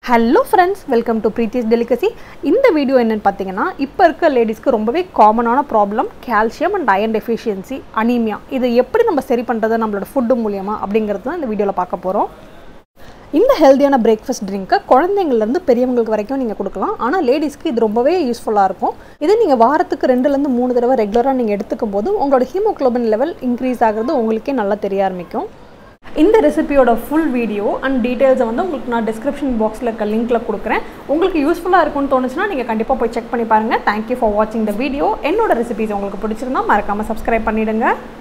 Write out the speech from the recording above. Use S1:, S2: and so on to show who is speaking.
S1: hello friends welcome to Preethi's delicacy இந்த video என்னென்னு பார்த்தீங்கன்னா இப்போ இருக்க லேடிஸ்க்கு ரொம்பவே காமனான problem calcium and iron deficiency anaemia இதை எப்படி நம்ம சரி பண்ணுறது நம்மளோட ஃபுட்டு மூலியமா அப்படிங்கிறது தான் இந்த வீடியோவில் பார்க்க போகிறோம் இந்த ஹெல்த்தியான பிரேக்ஃபாஸ்ட் ட்ரிங்க்கை குழந்தைங்கள்லேருந்து பெரியவங்களுக்கு வரைக்கும் நீங்கள் கொடுக்கலாம் ஆனால் லேடிஸ்க்கு இது ரொம்பவே யூஸ்ஃபுல்லாக இருக்கும் இதே நீங்கள் வாரத்துக்கு ரெண்டுலேருந்து மூணு தடவை ரெகுலராக நீங்கள் எடுத்துக்கும் போது உங்களோட ஹீமோக்ளோபின் லெவல் இன்க்ரீஸ் ஆகிறது உங்களுக்கே நல்லா தெரிய ஆரம்பிக்கும் இந்த ரெசிபியோட ஃபுல் வீடியோ அண்ட் டீட்டெயில்ஸை வந்து உங்களுக்கு நான் டிஸ்கிரிப்ஷன் பாக்ஸில் இருக்க லிங்க்கில் கொடுக்குறேன் உங்களுக்கு யூஸ்ஃபுல்லாக இருக்கும்னு தோணுச்சுன்னா நீங்கள் கண்டிப்பாக போய் செக் பண்ணி பாருங்கள் தேங்க்யூ ஃபார் வாட்சிங் த வீடியோ என்னோட ரெசிபிஸ் உங்களுக்கு பிடிச்சிருந்தா மறக்காமல் சப்ஸ்கிரைப் பண்ணிவிடுங்க